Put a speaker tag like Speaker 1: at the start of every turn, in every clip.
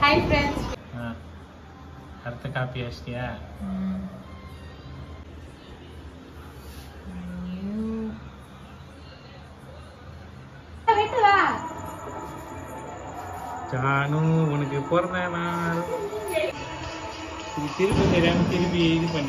Speaker 1: Hi friends
Speaker 2: ஆ அடுத்த copy அடிச்சிட்டியா Janu உனக்கு பிறந்த நாள் இது திருப்பி தெரியாம திருப்பி இது பண்ணி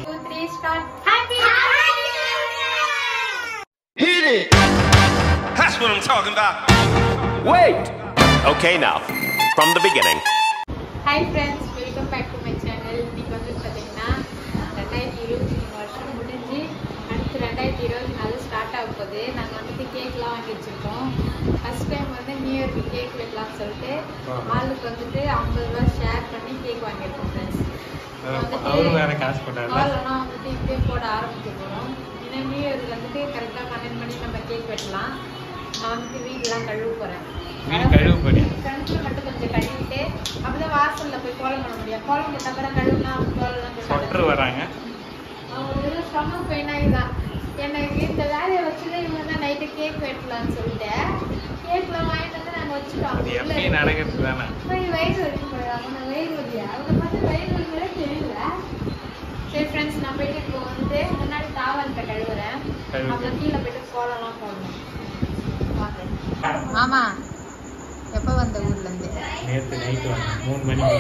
Speaker 3: Hit it! That's what I'm talking about.
Speaker 4: Wait! Okay, now, from the beginning.
Speaker 1: Hi friends welcome back to my channel இன்னைக்கு வந்து பார்த்தீங்கன்னா ரெண்டாயிரத்தி இருபத்தி மூணு வருஷம் முடிஞ்சு அடுத்து ரெண்டாயிரத்தி இருபத்தி நாலு ஸ்டார்ட் ஆக போகுது நாங்கள் வந்துட்டு கேக்லாம் வாங்கி வச்சுருக்கோம் ஃபர்ஸ்ட் டைம் வந்து நியூ இயர்க்கு கேக் வைக்கலாம்னு சொல்லிட்டு ஆளுக்கு வந்துட்டு ஐம்பது ரூபா ஷேர் பண்ணி கேக் வாங்கியிருக்கோம் ஃப்ரெண்ட்ஸ்
Speaker 2: அவரும் வேற காசு போட்டாரு
Speaker 1: காலெல்லாம் வந்துட்டு இப்படியே போட ஆரம்பிக்க போகிறோம் ஏன்னா நியூ இயர்க்கு வந்துட்டு கரெக்டாக பன்னெண்டு மணிக்கு நம்ம கேக் வெட்டலாம் நான் வந்துட்டு வீடெலாம் கழுவ போகிறேன்
Speaker 2: வீடு கழுவு பண்ணி
Speaker 1: ஃப்ரண்ட்ல மட்டும் கொஞ்சம் கழுவிட்டு அப்பதான் வாசல்ல போய் கோலம் பண்ண முடியும் கோலம் போட்ட அப்புறம் கழுவுனா கோலம்
Speaker 2: சொட்டர் வராங்க
Speaker 1: ஒரு ஸ்டொமக் பெயின் ஆகிதான் எனக்கு இந்த வேலையை வச்சுதான் இவங்க தான் நைட்டு கேக் வெட்டலாம்னு சொல்லிட்டு கேக்லாம் வாங்கிட்டு வந்து நாங்கள் வச்சுட்டோம்
Speaker 2: அது எப்பயும் நடக்கிறது தானே
Speaker 1: போய் வயிறு வரைக்கும் போயிடுவாங்க நான் வயிறு வலியா அவங்க பார்த்து வயிறு வலிங்களே தெரியல சரி ஃப்ரெண்ட்ஸ் நான் போயிட்டு இப்போ வந்து முன்னாடி தாவல்கிட்ட கழுவுறேன்
Speaker 2: கழுவு.
Speaker 1: அப்புறம் கீழே போயிட்டு கோலம்லாம் போடணும் வாங்க ஆமா எப்போ வந்த ஊர்ல இருந்து
Speaker 2: நேற்று நைட்டு வந்தேன் மூணு மணிக்கு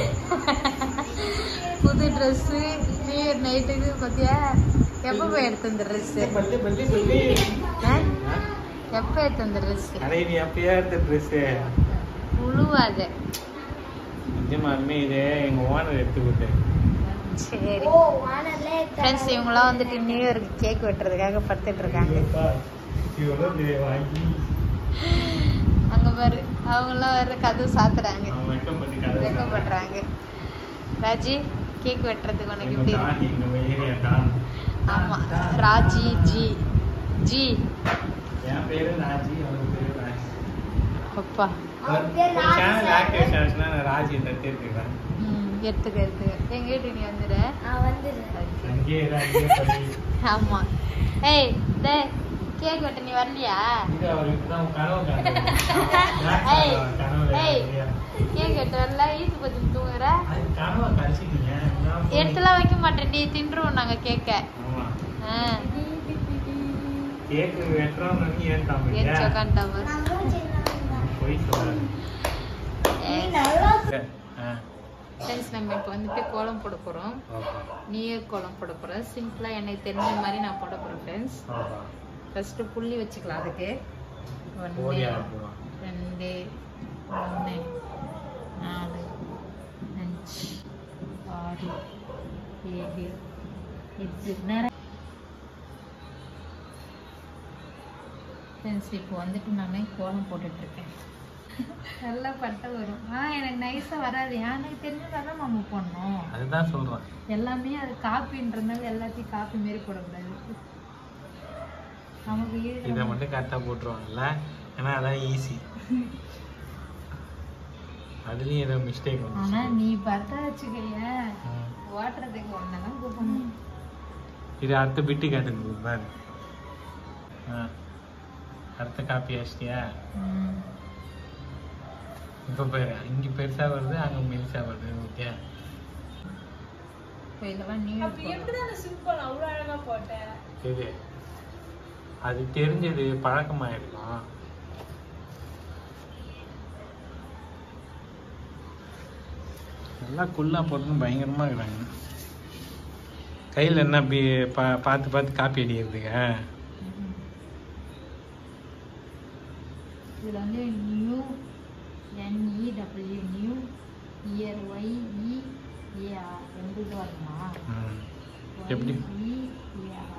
Speaker 1: புது ட்ரெஸ்ஸு நியூ இயர் நைட்டுக்கு பார்த்தியா எப்போ போய் எடுத்த இந்த ட்ரெஸ்ஸு
Speaker 2: பல்லு பல்லு பல்லு
Speaker 1: எப்போ எடுத்த இந்த ட்ரெஸ்ஸு
Speaker 2: அடே நீ அப்பயா எடுத்த ட்ரெஸ்ஸு
Speaker 1: உழுவாத
Speaker 2: நிஜமாலுமே இது எங்க ஓனர் எடுத்து கொடுத்தேன்
Speaker 1: சரி ஃப்ரெண்ட்ஸ் இவங்களாம் வந்துட்டு நியூ இயருக்கு கேக் வெட்டுறதுக்காக படுத்துட்டு இருக்காங்க
Speaker 2: வாங்கி
Speaker 1: அங்க பாரு அவங்களாம் வர கதவு சாத்துறாங்க
Speaker 2: அவன் வெக்கம் பண்ணி கதை
Speaker 1: வெக்கப்படுறாங்க ராஜி கேக் வெட்டுறதுக்கு உனக்கு
Speaker 2: எங்க
Speaker 1: எப்படி
Speaker 2: தான்
Speaker 1: இருக்கு
Speaker 2: எங்க ஏரியா தான்
Speaker 1: ஆமா ராஜி ஜி ஜி
Speaker 2: என் பேரு ராஜி அவன் பேரு ராஜி
Speaker 1: அப்பா
Speaker 2: சேனல் ஆக்டிவேஷன் ஆச்சுன்னா நான் ராஜி இந்த தேர்த்துக்கிறேன்
Speaker 1: ம் எடுத்துக்க எடுத்துக்க எங்க வீட்டு நீ வந்துடு
Speaker 2: அங்கேயே இரு, அங்கேயே பண்ணி
Speaker 1: ஆமா ஏய் டே கேக் வெட்ட நீ வரலையா
Speaker 2: இது அவருக்கு தான் கனவு காணுது.
Speaker 1: ஏய்
Speaker 2: கனவுல
Speaker 1: ஏய்
Speaker 2: இல்லையா?
Speaker 1: கேக் வெட்ட வரல ஈத்து பத்தி தூங்குற
Speaker 2: அது கனவை கழிச்சிட்டீங்க நான் போய்-
Speaker 1: எடுத்துலாம் வைக்க மாட்டேன் நீ தின்றுவோம் நாங்க கேக்க
Speaker 2: ஆமா
Speaker 1: ஆ
Speaker 2: கேக்கு வெட்டுறோம்னு நீ ஏன் தமிழ்
Speaker 1: ஏன் உக்காண்டாம
Speaker 2: போய் சொல்றாரு ஆ
Speaker 1: ஃப்ரெண்ட்ஸ் நம்ம இப்போ வந்துட்டு கோலம் போட போகிறோம்
Speaker 2: ஓகே
Speaker 1: நியூ இயர் கோலம் போட போகிறோம் சிம்பிளாக எனக்கு தெரிஞ்ச மாதிரி நான் போட போகிறேன் ஃப்ரெண்ட்ஸ்
Speaker 2: ஓகே
Speaker 1: ஃபஸ்ட்டு புள்ளி வச்சுக்கலாம் அதுக்கு ஒன்று
Speaker 2: ஓடியா போவா
Speaker 1: ரெண்டு மூணு நாலு அஞ்சு ஆறு ஏழு எட்டு நேரம் ஃப்ரெண்ட்ஸ் இப்போ வந்துட்டு நான் கோலம் போட்டுட்ருக்கேன் நல்லா பட்டை வரும் ஆ எனக்கு நைஸாக வராது எனக்கு தெரிஞ்சதாக தான் நம்ம பண்ணோம்
Speaker 2: அதுதான் சொல்றேன்
Speaker 1: எல்லாமே அது காப்பின்றதுனால எல்லாத்தையும் காப்பி மாரி போடக்கூடாது நமக்கு
Speaker 2: இதை
Speaker 1: ஈழ
Speaker 2: மட்டும் கரெக்டாக போட்டுருவாங்கல்ல ஏன்னா அதான் ஈஸி அதுலேயும் ஏதோ மிஸ்டேக்
Speaker 1: ஆனா
Speaker 2: வந்துச்சு
Speaker 1: நீ பார்த்தா வச்சுக்கைய
Speaker 2: ம்.
Speaker 1: ஓட்டுறதுக்கு ஒன்னதான் கூப்பிடணும்
Speaker 2: இது அடுத்த பிட்டு காட்டுங்க பாரு ஆ அடுத்த காப்பி அடிச்சிட்டியா
Speaker 1: ம்.
Speaker 2: இப்போ பாரு இங்கே பெருசாக வருது அங்கே மெலிசா வருது ஓகே
Speaker 1: இப்போ இதெல்லாம் நியூ
Speaker 2: சரி அது தெரிஞ்சது பழக்கமாயிடலாம் நல்லா குள்ளா போட்டுன்னு பயங்கரமாக இருக்கிறாங்க கையில் என்ன அப்படி பா பார்த்து பார்த்து காப்பி அடிக்கிறதுங்க
Speaker 1: இதுல வந்து new N E W new year Y E A R ரெண்டு இது வருமா
Speaker 2: ம். எப்படி?
Speaker 1: இ ஏஆர்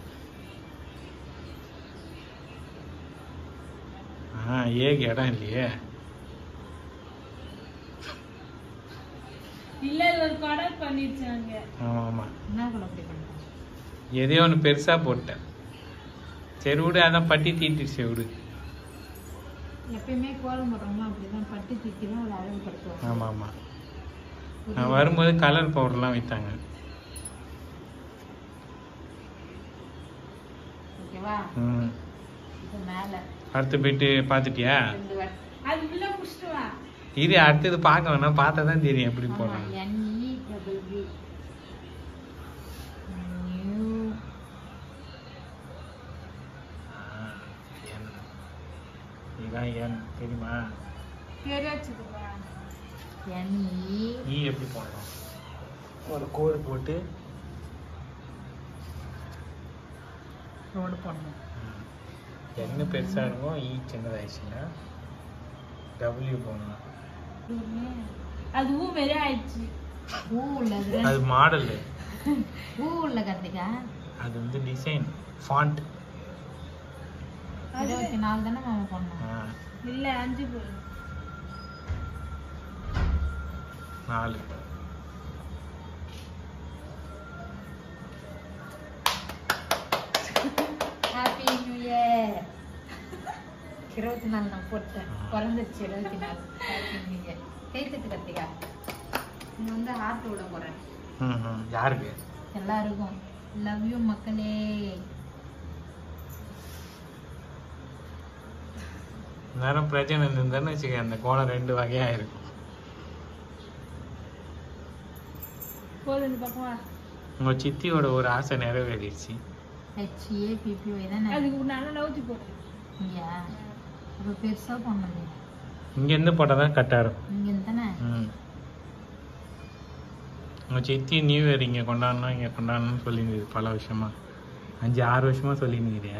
Speaker 2: ஆ ஏக்கு இடம் இல்லையே ஆமாம் ஆமாம்
Speaker 1: என்ன கூட அப்படி பண்ணுறேன்
Speaker 2: எதையோ ஒன்று பெருசாக போட்டேன் சரி விடு அதான் பட்டி தீட்டுச்சு விடு
Speaker 1: எப்பயுமே கோலம் போடுறவங்க அப்படிதான் பட்டு தூக்கி தான் அதை அழகுபடுத்துவாங்க
Speaker 2: ஆமாம் ஆமாம் நான் வரும்போது கலர் பவுடர்லாம் வைத்தாங்க
Speaker 1: ஓகேவா
Speaker 2: ம்
Speaker 1: இது மேல
Speaker 2: அடுத்த போயிட்டு பார்த்துட்டியா
Speaker 1: ரெண்டு வட்
Speaker 5: அது உள்ள புடிச்சிட்டு வா
Speaker 2: இது அடுத்தது பார்க்க வேணாம் பார்த்தா தான் தெரியும் எப்படி
Speaker 1: ஆமா,
Speaker 2: போடணும்
Speaker 1: NE double V. New.
Speaker 2: என் இதுதான் என் தெரியுமா
Speaker 1: பேரே வச்சுக்கோங்க. NE.
Speaker 2: ஈ எப்படி போடணும் ஒரு கோடு போட்டு
Speaker 1: ரோடு போடணும்
Speaker 2: என்ன பெருசாக இருக்கும் ஈ சின்னதாயிடுச்சுன்னா டபிள்யூ போடணும்
Speaker 5: அது ஊ மாரி ஆயிடுச்சு
Speaker 1: பூ உள்ளது
Speaker 2: அது மாடலு
Speaker 1: பூ உள்ள கத்திக்கா
Speaker 2: அது வந்து டிசைன் ஃபாண்ட்
Speaker 1: இருபத்தி நாலு தானே மாமா பண்ணோம்
Speaker 5: இல்ல அஞ்சு போடு
Speaker 2: நாலு
Speaker 1: ஹாப்பி நியூ இயர் இருபத்தி நாலு நான் போட்டேன் பிறந்துருச்சு இருபத்தி நாலு ஹாப்பி நியூ இயர் கைத்தட்டு கத்திக்கா நீ வந்து ஹார்ட் விட போறேன்
Speaker 2: ம் ம் யாருக்கு
Speaker 1: எல்லாருக்கும் லவ் யூ மக்களே
Speaker 2: நேரம் பிரச்சனை இருந்ததுன்னு வச்சுக்க அந்த கோலம் ரெண்டு வகையா இருக்கும்
Speaker 5: போடு இந்த பக்கம் வா
Speaker 2: உங்க சித்தியோட ஒரு ஆசை நிறைவேறிடுச்சு
Speaker 1: ஹெச்ஏ பிபிஒய் தானே
Speaker 5: அதுக்கு நல்லா நவுத்தி போடு
Speaker 1: இங்கயா அப்போ பெருசா பண்ணது
Speaker 2: இங்க இருந்து போட்டால் தான் கரெக்டாக இருக்கும்
Speaker 1: இங்க தானே
Speaker 2: ம் உங்க சித்தி நியூ இயர் இங்கே கொண்டாடணும் இங்கே கொண்டாடணும்னு சொல்லியிருந்தது பல வருஷமா அஞ்சு ஆறு வருஷமா சொல்லியிருந்தீங்க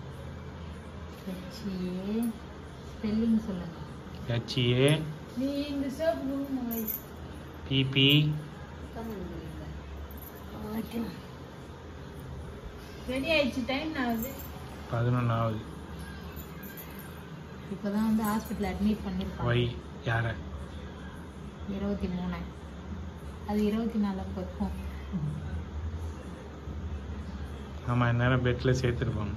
Speaker 1: ஹெச்ஏ ஸ்பெல்லிங் சொல்லுங்க
Speaker 2: ஹெச்ஏ
Speaker 5: நீ இந்த சோப் மூணு
Speaker 2: பிபி
Speaker 5: ரெடி ஆயிடுச்சு டைம் ஆகுது
Speaker 2: பதினொன்றாவது
Speaker 1: இப்போதான் வந்து ஹாஸ்பிட்டல் அட்மிட் பண்ணியிருக்காங்க
Speaker 2: ஒய் யார
Speaker 1: இருபத்தி மூணு அது இருபத்தி நாலு இருக்கும்
Speaker 2: ஆமாம் இந்நேரம் பெட்டில் சேர்த்துருப்பாங்க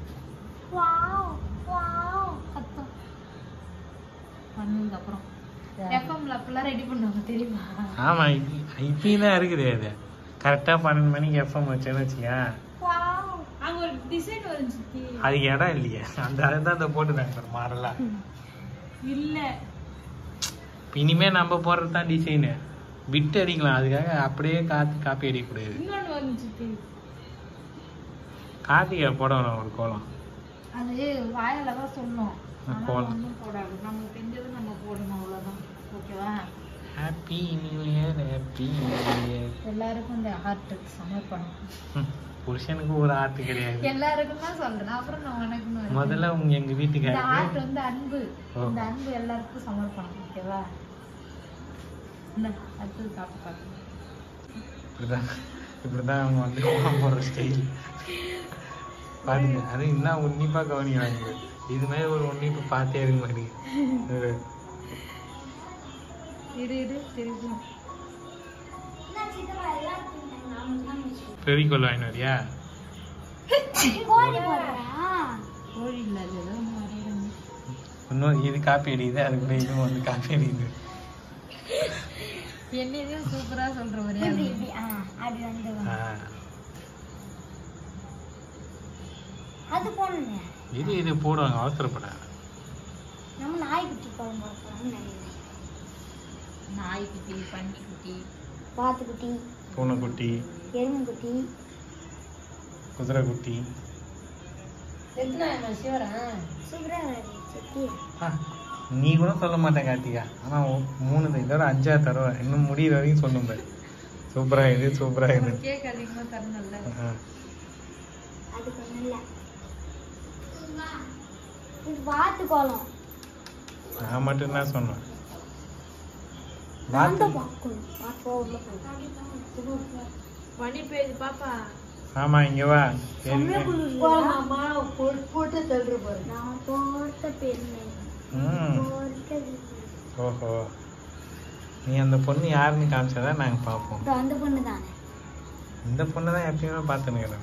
Speaker 1: கத்தம் பண்ணதுக்கு அப்புறம் எஃப்எம்ல அப்பெல்லாம் ரெடி பண்ணுவாங்க தெரியுமா
Speaker 2: ஆமாம் இப்பயும் தான் இருக்குது அது கரெக்டாக பன்னெண்டு மணிக்கு எஃப்எம் வச்சேன்னு வச்சுக்கேன்
Speaker 5: அங்க ஒரு டிசைன் வரும் சித்தி
Speaker 2: அதுக்கு இடம் இல்லையே அந்த அதுதான் அந்த போட்டுதாங்க சார் மாடலா
Speaker 5: இல்ல
Speaker 2: இப்ப இனிமே நம்ம போடுறது தான் டிசைனு விட்டு அடிக்கலாம் அதுக்காக அப்படியே காத்து காப்பி அடிக்கக்கூடாது
Speaker 5: இன்னொன்னு வரும் சித்தி
Speaker 2: கார்த்திகை போடணும் ஒரு கோலம்
Speaker 1: அது வாயில தான் சொல்லும் ஆனா
Speaker 2: போடலாம்.
Speaker 1: ஒண்ணும் போடாது நமக்கு தெரிஞ்சது நம்ம போடணும் அவ்வளவுதான் ஓகேவா
Speaker 2: happy new year happy new year
Speaker 1: எல்லாருக்கும் இந்த ஹார்ட்டுக்கு சமர்ப்பணம்
Speaker 2: புருஷனுக்கு ஒரு ஆட்டு கிடையாது
Speaker 1: எல்லாருக்கும் தான் சொல்றேன் அப்புறம் நான் உனக்குன்னு வருது.
Speaker 2: முதல்ல உங்க எங்க
Speaker 1: இந்த
Speaker 2: வீட்டுக்காரருக்கு
Speaker 1: ஹார்ட் வந்து அன்பு
Speaker 2: ஓ.
Speaker 1: இந்த அன்பு எல்லாருக்கும் சமர்ப்பணம் ஓகேவா இந்த அடுத்தது சாப்பிட்டு பார்க்கலாம்
Speaker 2: இப்படிதான் இப்படிதான் அவங்க வந்து கோலம் போடுற ஸ்டைல் பாருங்க அது இன்னும் உன்னிப்பா கவனிக்கிறாங்க இது மாதிரி ஒரு உன்னிப்பு பார்த்தே இருக்க மாட்டேங்குது
Speaker 1: இரு இரு திருப்பும்
Speaker 2: பெரிய கொள்ள வாங்கினு வரியா
Speaker 1: கோழி இல்லை அது ஏதோ ஒன்று வரையிறாங்க
Speaker 2: இன்னும் இது காப்பி அடிக்குது அதுக்குள்ள இதுவும் வந்து காப்பி அடிக்குது
Speaker 1: என்ன எதையும் சூப்பரா சொல்ற ஒரே
Speaker 2: ஆ.
Speaker 6: அது போனேங்க
Speaker 2: இது இது போடுவாங்க அவசரப்படாது
Speaker 6: நம்ம நாய்க்குட்டி குழம்பு வைக்கலாம்னு நினைக்கிறேன்
Speaker 1: நாய்க்குட்டி பன்னிக்குட்டி
Speaker 6: வாத்துக்குட்டி
Speaker 2: பூனைக்குட்டி
Speaker 6: எருமைக்குட்டி
Speaker 2: குதிரைக்குட்டி
Speaker 1: எத்தனை சிவரன்
Speaker 6: சூப்பராக சித்தி
Speaker 2: ஆ, நீ கூட சொல்ல மாட்டேன் கார்த்திகா ஆனா உ- மூணு தான் இதோட அஞ்சா தருவேன் இன்னும் முடியிற வரைக்கும் சொல்லும் பாரு சூப்பரா இது சூப்பரா இது
Speaker 1: கேக் அதிகமா தரணும்ல
Speaker 2: ஆ.
Speaker 6: அது கொஞ்சம் இல்லை இது வாத்து கோலம்
Speaker 2: நான் மட்டும் தான் சொன்னேன்
Speaker 6: நான் தான் பார்க்கணும் வாத்து உள்ள போய்
Speaker 5: வண்டி போயிது பாப்பா
Speaker 2: ஆமா இங்க வா ஏற்கனவே-
Speaker 6: நான் போட்ட பெருமை
Speaker 2: ம்
Speaker 6: போட்டது
Speaker 2: ஓஹோ நீ அந்த பொண்ணு யாருன்னு காமிச்சாதான் நாங்க பார்ப்போம்
Speaker 6: இது அந்த பொண்ணு தானே
Speaker 2: இந்த பொண்ணு தான் எப்பயுமே பார்த்துனுக்கிறேன்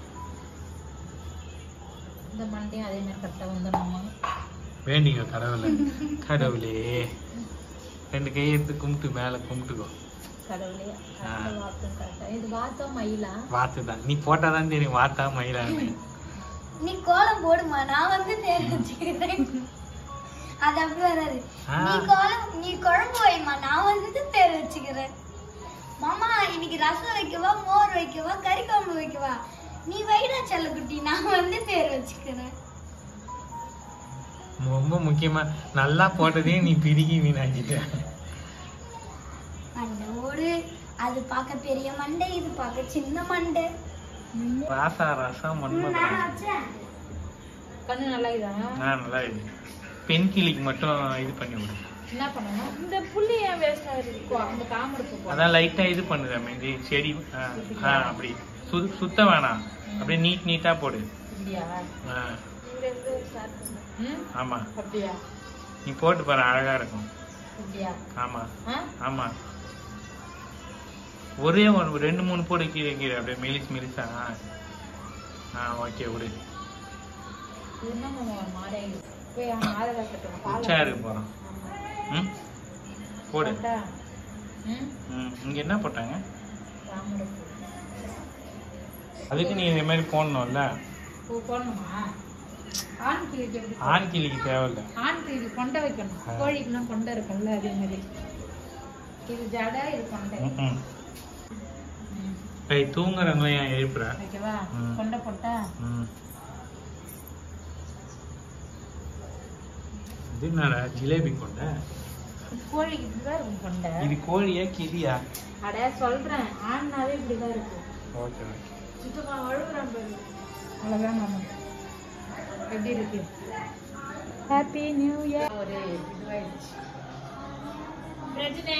Speaker 1: இந்த மண்டையும் அதே மாதிரி கரெக்டா வந்துடணுமா
Speaker 2: வேண்டிக்கோ கடவுளை கடவுளே ரெண்டு கையை எடுத்து கும்பிட்டு மேலே கும்பிட்டுக்கோ
Speaker 1: கடவுளே
Speaker 2: ஆ.
Speaker 1: கரெக்டா வாத்தும் கரெக்டா இது வாத்தா மயிலா
Speaker 2: வாத்து தான் நீ போட்டாதான் தெரியும் வாத்தா மயிலான்னு
Speaker 6: நீ கோலம் போடுமா நான் வந்து நேரம் வச்சுக்கிறேன்
Speaker 7: அது அப்படி வராது
Speaker 2: ஆ.
Speaker 7: நீ குழம்பு நீ குழம்பு வைமா நான் வந்து பேர் வச்சுக்கிறேன் மாமா இன்னைக்கு ரசம் வைக்கவா மோர் வைக்கவா கறி குழம்பு வைக்கவா நீ வைடா செல்லக்குட்டி நான் வந்து பேர் வச்சுக்கிறேன்
Speaker 2: ரொம்ப முக்கியமா நல்லா போட்டதையும் நீ பிரிக்கி வீணாக்கிட்ட
Speaker 7: மண்டோடு அது பார்க்க பெரிய மண்டை இது பார்க்க சின்ன மண்டை
Speaker 2: ராசா ரசம் மன்மதன்
Speaker 7: நான் வச்சேன்
Speaker 1: கண்ணு நல்லா இதா
Speaker 2: ஆ நல்லா இது பெண் கிளிக்கு மட்டும் இது பண்ணி விடு
Speaker 1: என்ன பண்ணணும்
Speaker 5: இந்த புள்ளி ஏன் வேஸ்ட் ஆகுது
Speaker 1: போ, அந்த காமருக்கு போ
Speaker 2: அதான் லைட்டா இது பண்ணுது மெந்தி செடி ஆ, ஆ அப்படி சு சுத்த வேணாம் அப்படியே நீட் நீட்டா போடு
Speaker 1: இப்படியா
Speaker 2: ஆ,
Speaker 5: இங்க இருந்து ஸ்டார்ட் பண்ணு
Speaker 1: ம்
Speaker 2: ஆமா
Speaker 1: அப்படியா
Speaker 2: நீ போட்டு பாரு அழகா இருக்கும்
Speaker 1: இப்படியா
Speaker 2: ஆமா
Speaker 1: ஆ
Speaker 2: ஆமா ஒரே ஒரு ரெண்டு மூணு போடு கீழே கீழே அப்படியே மெலிஸ் மெலிசா ஆ. ஆ ஓகே விடு
Speaker 1: இது என்ன மாமா மாடை போய் அவன் ஆதரவு கட்டணும் பால்
Speaker 2: உச்சா இருக்கு போறோம் ம் போடு
Speaker 1: போட்டா? ம்
Speaker 2: ம் இங்க என்ன போட்டாங்க
Speaker 1: ராமருக்கு
Speaker 2: அதுக்கு நீ இதே மாதிரி போடணும்ல
Speaker 1: பூ போடணுமா ஆண் கிளிக்கு எப்படி போடணும்?
Speaker 2: ஆண் கிளிக்கு தேவையில்ல
Speaker 1: ஆண் கிளிக்கு கொண்டை வைக்கணும்
Speaker 2: ஆ.
Speaker 1: கோழிக்கெல்லாம் கொண்டை இருக்கும்ல அதே மாதிரி இது ஜடை இது கொண்டை
Speaker 2: ம்ம். ஏய் தூங்குறவங்கள ஏன் எழுப்புற
Speaker 1: ஓகேவா
Speaker 2: ம்.
Speaker 1: கொண்டை போட்டா
Speaker 2: ம். இது என்னடா ஜிலேபி கொண்ட
Speaker 1: கோழிக்கு இப்படிதான் இருக்கும் கொண்டை
Speaker 2: இது கோழியா கிளியா
Speaker 1: அட சொல்றேன் ஆண்னாவே இப்படிதான் இருக்கும்
Speaker 2: ஓகே
Speaker 5: சுத்தமா அழுகுறான் பாரு
Speaker 1: அவ்வளவுதான் மாமா எப்படி இருக்கு ஹாப்பி நியூ இயர் ஒரு இதுவாயிடுச்சு
Speaker 5: பிரச்சனை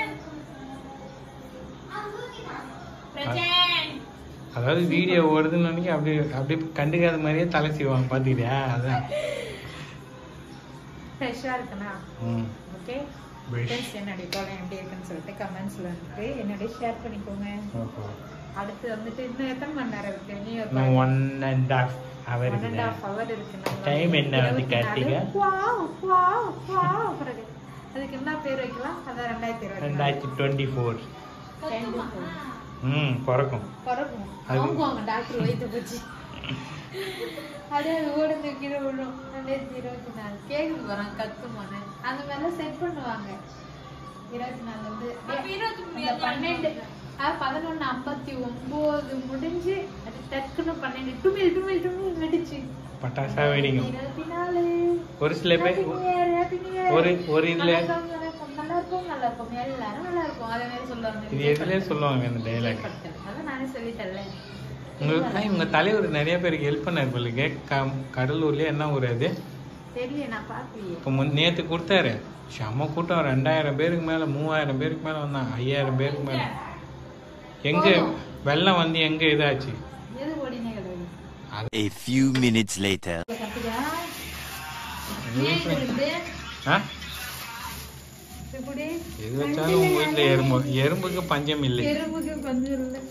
Speaker 5: பிரச்சனை
Speaker 2: அதாவது வீடியோ ஓடுதுன்னு நினைக்க அப்படியே அப்படியே கண்டுக்காத மாதிரியே தலை செய்வாங்க பாத்துக்கிட்டியா அதான்
Speaker 1: ஃப்ரெஷ்ஷாக இருக்குண்ணா
Speaker 2: ம்
Speaker 1: ஓகே
Speaker 2: Fresh.
Speaker 1: ஃப்ரெண்ட்ஸ் என்னுடைய கோலம் எப்படி இருக்குன்னு சொல்லிட்டு கமெண்ட்ஸில் வந்துட்டு என்னுடைய ஷேர் பண்ணிக்கோங்க
Speaker 2: ஓஹோ
Speaker 1: அடுத்து வந்துட்டு இன்னும் எத்தனை மணி நேரம் இருக்கு நீ ஒரு
Speaker 2: இன்னும் one and half hour
Speaker 1: one and half hour இருக்கு நம்ம
Speaker 2: Time என்ன வந்து
Speaker 1: இருபத்தி நாலு.
Speaker 2: கார்த்திகா?
Speaker 1: Wow, wow, wow. பிறகு அதுக்கு என்ன பேர் வைக்கலாம் அதான் ரெண்டாயிரத்தி இருபத்தி நாலு.
Speaker 2: ரெண்டாயிரத்தி டுவெண்ட்டி ஃபோர்
Speaker 1: Twenty four.
Speaker 2: ம் பிறக்கும்
Speaker 1: பிறக்கும்
Speaker 2: அது-
Speaker 1: அவங்க அவங்க டாக்டர் வைத்து போச்சு அப்படியே அது ஓடுந்து கீழே விழும் ரெண்டாயிரத்தி இருபத்தி நாலு கேக்குது போறாங்க கத்துமான்னு அந்த மாதிரிலாம் செட் பண்ணுவாங்க இருபத்தி நாலு வந்து
Speaker 5: அப்ப இருபத்தி மூணு
Speaker 1: அந்த பன்னெண்டு ஆ, பதினொன்னு ஐம்பத்தி ஒன்பது முடிஞ்சு அது டக்குன்னு பன்னெண்டு டுமில் டுமில் டுமில் வெடிச்சு
Speaker 2: பட்டாசா வெடிக்கும்
Speaker 1: இருபத்தி நாலு
Speaker 2: ஒரு சில பேர்
Speaker 1: Happy New Year, Happy New Year.
Speaker 2: ஒரு ஒரு இதுல
Speaker 1: நல்லா இருக்கும், நல்லா இருக்கும், நல்லா இருக்கும், நல்லா இருக்கும். எல்லாரும் நல்லா இருக்கும். அதே மாதிரி சொல்லுவாங்க.
Speaker 2: இது எதுலயே சொல்லுவாங்க இந்த டைலாக்
Speaker 1: படத்துல. அதான் நானே சொல்லிட்டேன்ல.
Speaker 2: உங்க ஐய், உங்க தலைவர் நிறைய பேருக்கு ஹெல்ப் பண்ணாரு போலுக்கு க- கடலூர்லயே என்ன ஊர் அது
Speaker 1: தெரியல, நான் பார்க்கலையே.
Speaker 2: இப்போ முன் நேத்து கொடுத்தாரு செம்ம கூட்டம் ரெண்டாயிரம் பேருக்கு மேல மூவாயிரம் பேருக்கு மேல வந்தாங்க ஐயாயிரம் பேருக்கு மேல எங்க வெள்ளம் வந்து எங்க இதாச்சு
Speaker 1: எது ஓடினே கிடக்குது?
Speaker 4: A few minutes later.
Speaker 1: கத்துக்கா. ஏன் இது இருந்து?
Speaker 2: ஆ
Speaker 1: இப்படி
Speaker 2: எது வச்சாலும் உங்க வீட்டுல எறும்பு எறும்புக்கு பஞ்சம் இல்லை
Speaker 1: எறும்புக்கு பஞ்சம் இல்லை.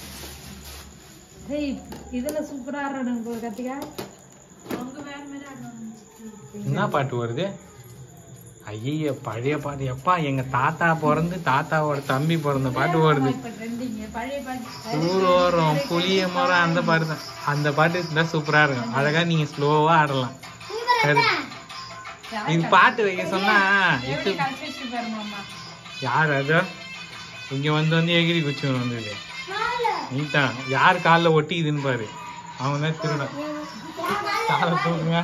Speaker 1: ஏய், இதுல சூப்பரா ஆடுறானுங்க போல கத்திக்கா
Speaker 5: அவங்க வேற மாதிரி ஆடுவாங்க
Speaker 2: என்ன பாட்டு வருது ஐய பழைய பாட்டு எப்பா எங்க தாத்தா பிறந்து தாத்தாவோட தம்பி பிறந்த பாட்டு வருது
Speaker 1: இப்ப trending. பழைய பாட்டு
Speaker 2: ஊரோரம் புளிய மரம் அந்த பாட்டு தான் அந்த பாட்டு தான் சூப்பரா இருக்கும் அழகா நீங்க ஸ்லோவா ஆடலாம் சரி. இது பாட்டு வைக்க சொன்னா இது
Speaker 1: எப்படி கழிச்சு வச்சு பாரு மாமா
Speaker 2: யார் அது இங்க வந்து வந்து எகிரி குச்சி வந்தது நீதான் யார் காலில் ஒட்டிக்குதுன்னு பாரு அவன் தான் திருடன் காலை தூக்குங்க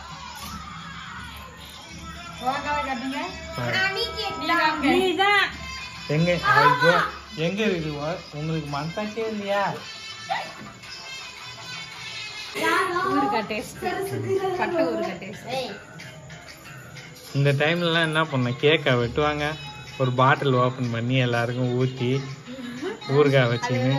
Speaker 1: உக்கால கட்டுங்க
Speaker 2: பாரு.
Speaker 1: நீதான்
Speaker 2: எங்க ஐயோ எங்க இருக்குது வா- உங்களுக்கு மனசாச்சே இல்லையா
Speaker 1: ஊருக்கா டேஸ்ட் பட்டு ஊருக்கா டேஸ்ட்
Speaker 2: இந்த டைம்லலாம் என்ன பண்ண கேக்கை வெட்டுவாங்க ஒரு பாட்டில் ஓப்பன் பண்ணி எல்லாருக்கும் ஊற்றி ஊறுகாய் வச்சுன்னு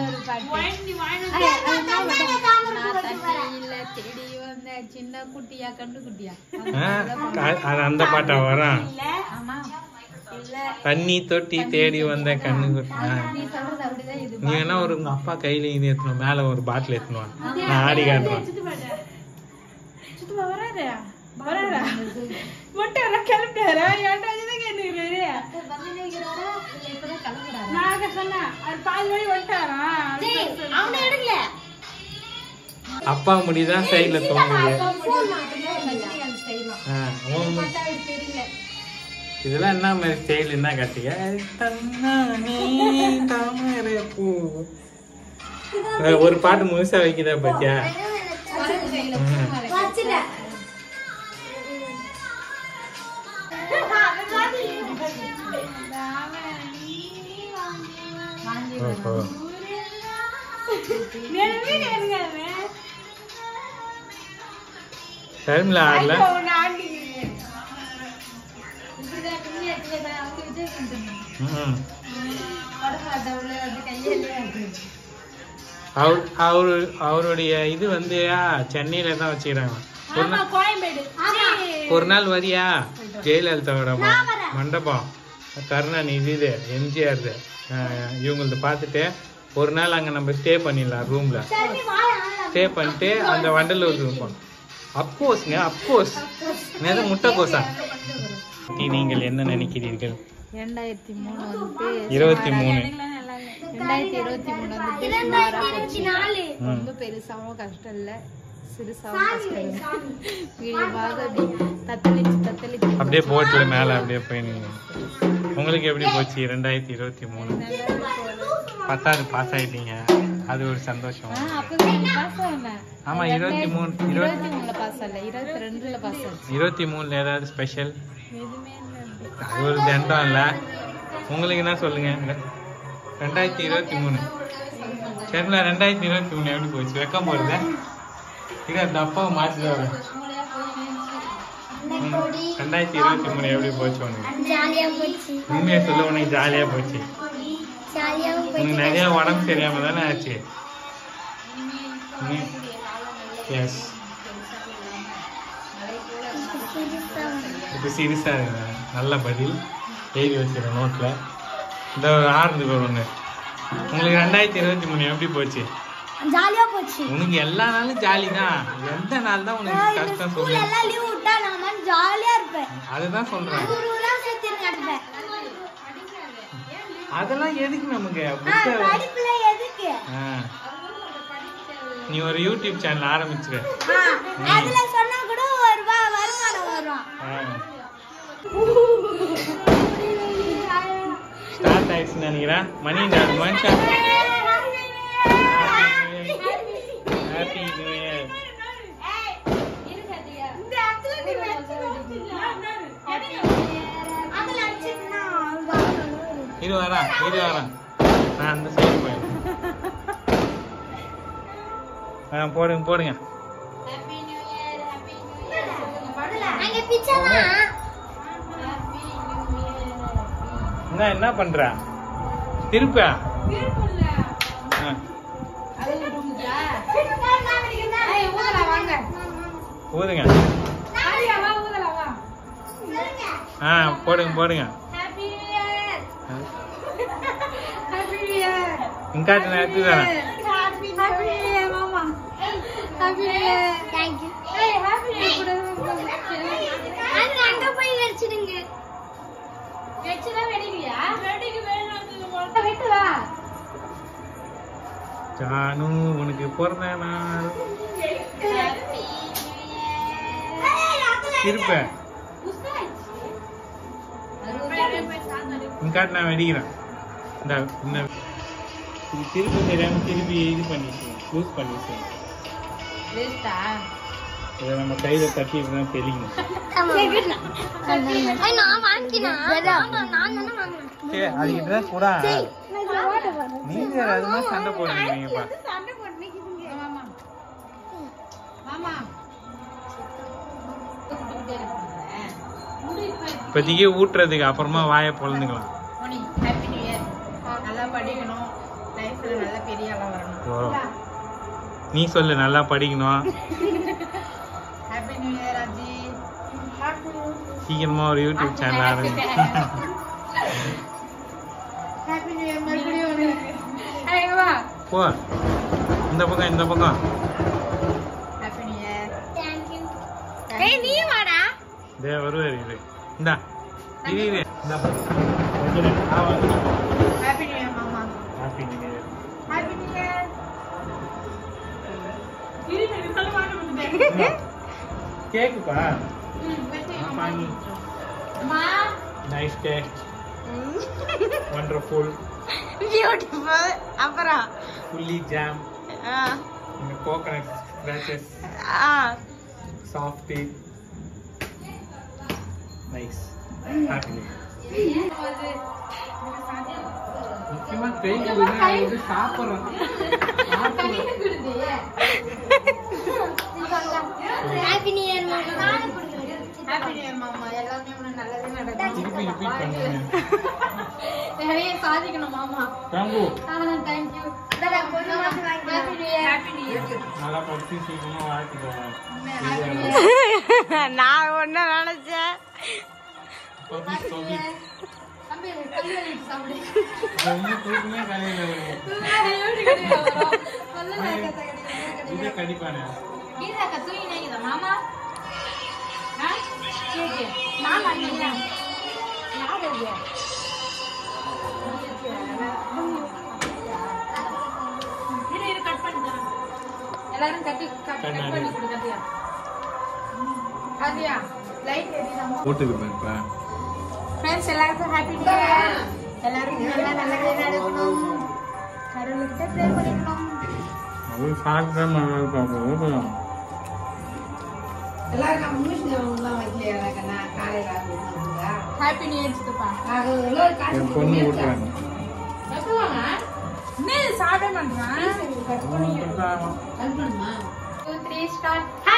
Speaker 1: தேடி வந்த சின்ன குட்டியா கண்டு குட்டியா
Speaker 2: ஆ, அ- அது அந்த பாட்டா வரும்
Speaker 1: ஆமா இல்ல
Speaker 2: தண்ணி தொட்டி தேடி வந்த கண்ணு குட்டி. ஆ.
Speaker 1: நீ சொல்றது அப்படிதான் இது
Speaker 2: நீ வேணா ஒரு உங்க அப்பா கையில இது எடுத்துணும் மேல ஒரு பாட்டில் எடுத்துனுவான் நான் ஆடி காட்டுவேன்
Speaker 5: சுத்தமா வராரு வராரா மட்டும் வர கிளம்பிட்டாரா ஏன்டா இதுதான் கேட்டுக்கிறாரு
Speaker 1: இப்பதான் கலந்துடாரு
Speaker 5: நான் சொன்னேன் அவர் பாதி வழி வந்துட்டாரா
Speaker 7: அவனை எடுக்கல
Speaker 2: அப்பா முடிதான் சைடுல தோங்குது
Speaker 5: செய்யலாம்
Speaker 2: ஆ, உங்க-
Speaker 5: பார்த்தா அவருக்கு தெரியல
Speaker 2: இதெல்லாம் என்ன மாதிரி ஸ்டைல் என்ன காட்டிய தன்னானே தாமரை பூ ஒரு பாட்டு முழுசா வைக்கிறா பத்தியா
Speaker 7: வச்சுட்டேன்
Speaker 2: ஓஹோ டைம்ல ஆடல ம். அவர் அவரு அவருடைய இது வந்து ஆ, சென்னையில தான் வச்சுக்கிறாங்க ஒரு நாள்
Speaker 5: கோயம்பேடு
Speaker 2: ஒரு நாள் வரியா ஜெயலலிதாவோட ம- மண்டபம் கருணாநிதி இது எம்ஜிஆர் இவங்களது பார்த்துட்டு ஒரு நாள் அங்கே நம்ம ஸ்டே பண்ணிடலாம் ரூமில் ஸ்டே பண்ணிட்டு அந்த வண்டலூர் இருப்போம் அப்கோர்ஸ்ங்க அப்கோர்ஸ் நேரம் முட்டைக்கோசா பத்தி நீங்கள் என்ன நினைக்கிறீர்கள்
Speaker 1: ரெண்டாயிரத்தி மூணு வந்து
Speaker 2: இருபத்தி மூணு
Speaker 1: ரெண்டாயிரத்தி இருபத்தி மூணு வந்து சுமாரா போச்சு ரொம்ப பெருசாவும் கஷ்டம் இல்ல சிறுசாவும் கஷ்டம் இல்ல மீடியமாக அப்படி தத்தளிச்சு தத்தளிச்சு
Speaker 2: அப்படியே போட்டில் மேலே அப்படியே போய் நின்னு. உங்களுக்கு எப்படி போச்சு ரெண்டாயிரத்தி இருபத்தி மூணு பத்தாவது பாஸ் ஆயிட்டீங்க அது ஒரு சந்தோஷம்
Speaker 1: ஆ, அப்பதான் பாஸ் ஆனேன்
Speaker 2: ஆமா இருபத்தி மூணு இருபத்தி
Speaker 1: இருபத்தி மூணுல பாஸ் ஆகல இருபத்தி ரெண்டுல பாஸ் ஆச்சு
Speaker 2: இருபத்தி மூணுல ஏதாவது ஸ்பெஷல்
Speaker 1: எதுவுமே இல்லை
Speaker 2: அது ஒரு தண்டம் இல்ல உங்களுக்கு என்ன சொல்லுங்க ரெண்டாயிரத்தி இருபத்தி மூணு சரிங்களா ரெண்டாயிரத்தி இருபத்தி மூணு எப்படி போச்சு வெக்கம் போடுத இது அந்த அப்பாவை மாற்றி வரும் ரெண்டாயிரத்தி இருபத்தி மூணு எப்படி போச்சு உனக்கு
Speaker 7: ஜாலியா போச்சு
Speaker 2: உண்மையை சொல்ல உனக்கு ஜாலியா போச்சு
Speaker 7: ஜாலியாவும்
Speaker 2: உனக்கு
Speaker 7: போயிட்டு
Speaker 2: நிறைய உடம்பு சரியாம தானே ஆச்சு எஸ் இப்போ சீரியஸா இருக்கு நல்ல பதில் எழுதி வச்சிருக்கேன் நோட்ல இந்த ஆறுது ஒரு ஒன்று உங்களுக்கு ரெண்டாயிரத்தி இருபத்தி மூணு எப்படி போச்சு
Speaker 7: ஜாலியா போச்சு
Speaker 2: உனக்கு எல்லா நாளும் ஜாலி தான் எந்த நாள் தான் உனக்கு கஷ்டம்
Speaker 7: ஸ்கூல்
Speaker 2: சொல்லு
Speaker 7: எல்லாம் லீவ் விட்டா நான் மாதிரி ஜாலியா இருப்பேன்
Speaker 2: அதுதான் சொல்றேன்
Speaker 7: ஊர் ஊரா சுத்தி காட்டுவேன்
Speaker 2: அதெல்லாம் எதுக்கு நமக்கு
Speaker 7: ஆ,
Speaker 2: புத்த
Speaker 7: படிப்புல எதுக்கு
Speaker 2: ஆ. நீ ஒரு யூடியூப் சேனல் ஆரம்பிச்சிரு
Speaker 7: ஆ, அதுல சொன்னா கூட ஒரு ரூபா வருமானம் வரும்
Speaker 2: ஆ. ஸ்டார்ட் ஆயிடுச்சுன்னு நினைக்கிறேன் மணி நாலு மனுஷன் ஹாப்பி நியூ இயர்
Speaker 7: இந்த இடத்துல நீ வச்சுக்கோ. அதுல அடிச்சிட்டுனா
Speaker 2: இது வரேன் இது வரேன் நான் அந்த சைடு போயிடுறேன் ஆ போடுங்க போடுங்க
Speaker 7: அங்க பிச்சைதான்
Speaker 2: என்ன என்ன பண்ற திருப்ப ஆ, ஊதுங்க ஆ போடுங்க போடுங்க இங்காட்டு நான் எடுத்து தரேன்
Speaker 7: தேங்க்யூ அது அங்க போய் வச்சிடுங்க
Speaker 2: ஜானு உனக்கு பிறந்த நாள் திருப்ப இங்காட்டு நான் வெடிக்கிறேன் இந்த இந்த இது திருப்பி தெரியாம திருப்பி இது பண்ணிச்சு லூஸ் பண்ணிச்சு
Speaker 1: வேஸ்டா
Speaker 2: இதை நம்ம கையில தட்டி தான் தெளிக்கணும்
Speaker 7: நான் வாங்கினேன் நான் தானே வாங்கினேன்
Speaker 2: சரி அதுக்கு ட்ரெஸ் கூட நீங்க அதுதான் சண்டை போடுறீங்கப்பா
Speaker 1: மாமா
Speaker 2: இப்போதைக்கு ஊட்டுறதுக்கு அப்புறமா வாயை பொழந்துக்கலாம்
Speaker 1: மணி ஹாப்பி நியூ இயர் நல்லா படிக்கணும் லைஃப்ல நல்ல பெரிய ஆளா வரணும்
Speaker 2: ஓ நீ சொல்லு நல்லா படிக்கணும்
Speaker 1: ஹாப்பி நியூ இயர் அஜி
Speaker 2: சீக்கிரமா ஒரு யூடியூப் சேனல் ஆரம்பி
Speaker 1: ஹாப்பி நியூ இயர் மறுபடியும் ஒரு ஐயோ வா
Speaker 2: போ இந்த பக்கம் இந்த பக்கம்
Speaker 1: ஹாப்பி நியூ இயர்
Speaker 7: தேங்க்யூ ஏய் நீ வாடா
Speaker 2: இதே வருவாரு இது இந்தா இது இது இந்தா வைக்கிறேன். ஆ, வந்துட்டேன்.
Speaker 1: ஹாப்பி நியூ இயர் மாமா
Speaker 2: Happy New Year.
Speaker 1: Happy new year
Speaker 2: கேக்குப்பா
Speaker 1: அம்மா
Speaker 2: நைஸ் டேஸ்ட் வண்டர்ஃபுல்
Speaker 5: பியூட்டிஃபுல் அப்புறம்
Speaker 2: ஃபுல்லி ஜாம்
Speaker 5: ஆ
Speaker 2: இந்த கோகனட் ஸ்க்ராச்சஸ்
Speaker 5: ஆ
Speaker 2: சாஃப்ட் நைஸ் ஹாப்பி முக்கியமா கை கொடுங்க சாப்பிட்றோம்
Speaker 7: ஹாப்பி நியூ இயர் மாமா
Speaker 1: ஹாப்பி நியூ இயர் மாமா எல்லாமே உனக்கு நல்லதே நடக்கும்
Speaker 2: திருப்பி ரிப்பீட் பண்ணுங்க
Speaker 1: நிறைய சாதிக்கணும் மாமா
Speaker 2: thank you
Speaker 1: thank you
Speaker 7: happy new year
Speaker 1: happy new year
Speaker 2: நல்லா படிச்சு சீக்கிரமா வாழ்த்துக்கோங்க
Speaker 5: நான் ஒண்ணு நினைச்சேன்
Speaker 2: பப்ளிக் பப்ளிக்
Speaker 1: தம்பி கல்லு வலிட்டு சாப்பிடு
Speaker 2: ரொம்ப தூக்கமே கலையில வருது
Speaker 1: எப்படி கிடையாது வரும்? சொல்ல நான் கத்த கிடையாது
Speaker 2: இதை கடிப்பானே
Speaker 1: கீதா கத்துவி நேங்குதா மாமா ஆ கேக்கு நான் பண்ணீங்க யார் அது இரு இரு கட் பண்ணி தரேன் எல்லாரும் கட்டி கட் கட் பண்ணி கொடு கத்தியா கத்தியா லைட் எரியுதா
Speaker 2: போட்டுக்கு பாருப்பா
Speaker 1: ஃப்ரெண்ட்ஸ் எல்லாருக்கும் ஹாப்பி நியூ இயர் எல்லாருக்கும் நல்லா நல்லதே நடக்கணும் கடவுள்கிட்ட ப்ரே பண்ணிக்கணும்
Speaker 2: அது சாப்பிட்டா நல்லா இருக்கும்
Speaker 1: ஹாப்பி நியூ இயர் சித்தப்பா
Speaker 2: என் பொண்ணு விட்டுறாங்க
Speaker 5: என்ன சாப்பிட மாட்டான்
Speaker 1: டூ த்ரீ ஸ்டார்ட்